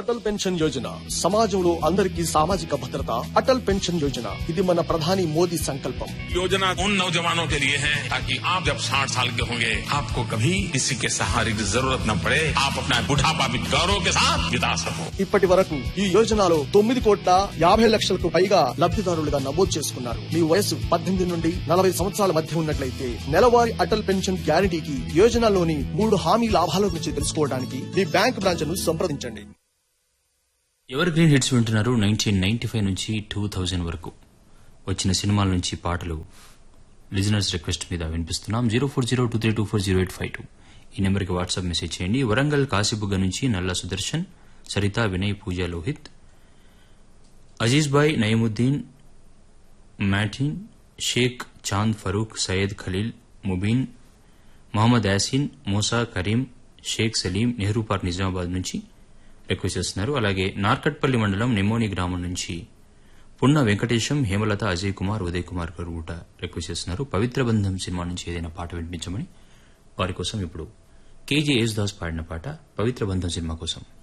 Atal pension Yojana సమాజంలో అందరికీ సామాజిక భద్రత అటల్ పెన్షన్ యోజన ఇది మన ప్రధాని మోదీ సంకల్పం योजना उन नौजवानों के लिए है ताकि आप जब साठ साल के होंगे आपको कभी किसी के सहारे की जरूरत न पड़े आप अपना बुढ़ापा भी गौरव के साथ बिता सको ఇప్పటి వరకు ఈ యోజనలో తొమ్మిది కోట్ల యాభై లక్షలకు పైగా లబ్ధిదారులుగా నమోదు చేసుకున్నారు మీ వయసు పద్దెనిమిది నుండి నలభై సంవత్సరాల మధ్య ఉన్నట్లయితే నెలవారీ అటల్ పెన్షన్ గ్యారంటీకి యోజనలోని మూడు హామీ లాభాల గురించి తెలుసుకోవడానికి మీ బ్యాంక్ బ్రాంచ్ ను సంప్రదించండి ఎవర్ గ్రీన్ హిట్స్ వింటున్నారు నైన్టీన్ నైన్టీ ఫైవ్ నుంచి టూ థౌజండ్ వరకు వచ్చిన సినిమాల నుంచి పాటలు లిజనర్స్ రిక్వెస్ట్ మీద వినిపిస్తున్నాం zero four zero two three two four zero eight five two ఈ నెంబర్కి వాట్సాప్ మెసేజ్ చేయండి వరంగల్ కాశీబుగ్గ నుంచి నల్ల సుదర్శన్ సరిత వినయ్ పూజ లోహిత్ అజీజ్ బాయ్ నయముద్దీన్ మ్యాటిన్ షేక్ చాంద్ ఫరూక్ సయ్యద్ ఖలీల్ ముబీన్ మహమ్మద్ యాసిన్ మూసా కరీం షేక్ సలీం నెహ్రూ పార్క్ నిజామాబాద్ నుంచి రిక్వెస్ట్ చేస్తున్నారు అలాగే నార్కట్పల్లి మండలం నిమోని గ్రామం నుంచి పున్న వెంకటేశం హేమలత అజయ్ కుమార్ ఉదయ్ కుమార్ గారు కూడా రిక్వెస్ట్ చేస్తున్నారు పవిత్ర బంధం సినిమా నుంచి ఏదైనా పాట వినిపించమని వారి కోసం ఇప్పుడు కేజీ యేసుదాస్ పాడిన పాట పవిత్ర బంధం సినిమా కోసం